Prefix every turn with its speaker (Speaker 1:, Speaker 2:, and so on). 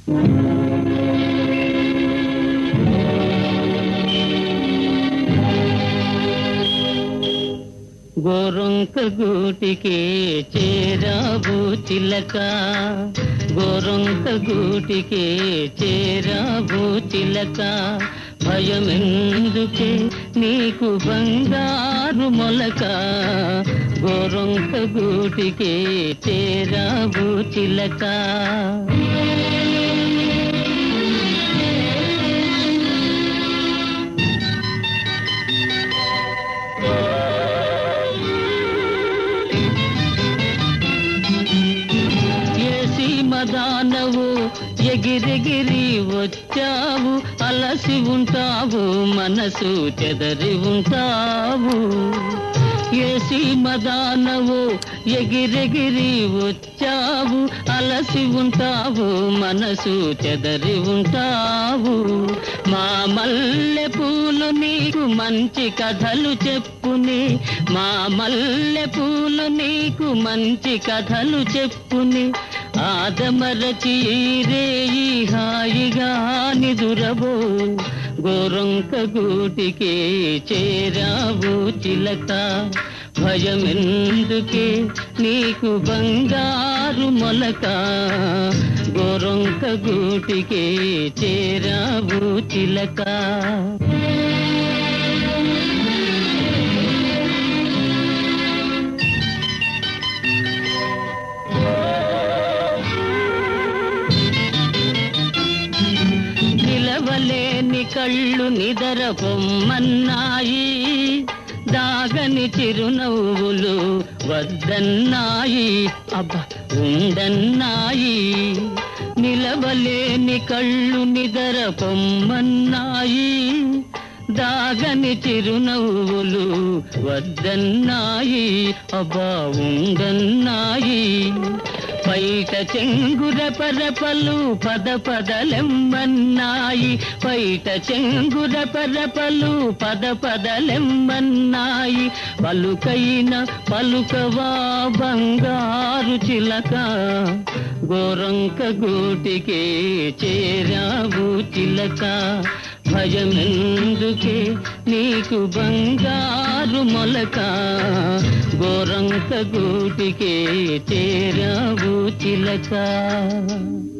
Speaker 1: గోరొంక గూటికి చేరావు చిలక గోరొంక గూటికి చేరావు చిలక భయమెందుకే నీకు బంగారు మొలక గోరొంక గూటికి చేరావు చిలక ఏసి మదానవు ఎగిరెగిరి వచ్చావు అలసి ఉంటావు మనసు చెదరి ఉంటావు ఏసి మదానవు ఎగిరెగిరి వచ్చావు అలసి ఉంటావు మనసు చెదరి ఉంటావు మా మల్లె పూలు నీకు మంచి కథలు చెప్పుని మా మల్లె పూలు నీకు మంచి కథలు చెప్పుని ఆదమరచి రేయి హాయిగా నిదురబో గోరొంక గూటికి చేరావు చిలక భయమెందుకే నీకు బంగారు మొలక గోరొంక గూటికి చేరావు చిలక నిలవలేని కళ్ళు నిదర పొమ్మన్నాయి దాగని చిరునవ్వులు వద్దన్నాయి అబ్బ ఉండన్నాయి నిలవలేని కళ్ళు నిదర పొమ్మన్నాయి దాగని చిరునవ్వులు వద్దన్నాయి అబ్బా ఉండన్నాయి పైట చెంగుర పరపలు పద పదలెమ్మన్నాయి పైట చెంగుర పరపలు పద పదలెమ్మన్నాయి పలుకైన పలుకవా బంగారు చిలక గోరంక గూటికి చేరావు చిలక భయమెందుకే నీకు బంగారు మొలక గోరంక గూటికి చేరావు చిలక